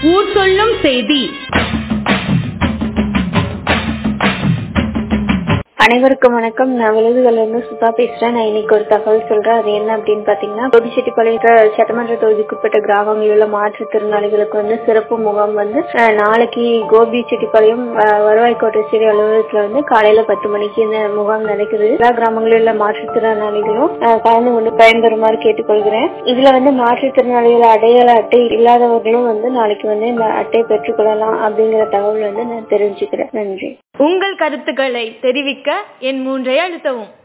ஊர் சொல்லும் செய்தி அனைவருக்கும் வணக்கம் நான் விழுதுகள்ல இருந்து சுதா பேசுறேன் நான் இன்னைக்கு ஒரு தகவல் சொல்றேன் அது என்ன அப்படின்னு பாத்தீங்கன்னா கோபிச்செட்டிப்பாளையம் சட்டமன்ற தொகுதிக்குட்பட்ட கிராமங்களில் உள்ள மாற்றுத்திறனாளிகளுக்கு வந்து சிறப்பு முகாம் வந்து அஹ், நாளைக்கு கோபிச்செட்டிப்பாளையம் அஹ், வருவாய் கோட்டச்சேரி அலுவலகத்துல வந்து காலையில பத்து மணிக்கு இந்த முகாம் நடக்குது எல்லா கிராமங்களில் உள்ள மாற்றுத்திறனாளிகளும் அஹ், கலந்து கொண்டு பயன்பெறுமாறு கேட்டுக்கொள்கிறேன் இதுல வந்து மாற்றுத்திறனாளிகள் அடையாள அட்டை இல்லாதவர்களும் வந்து நாளைக்கு வந்து இந்த அட்டையை பெற்றுக்கொள்ளலாம் அப்படிங்கிற தகவல் வந்து நான் தெரிஞ்சுக்கிறேன் நன்றி உங்கள் கருத்துக்களை தெரிவிக்க என் மூன்றை அழுத்தவும்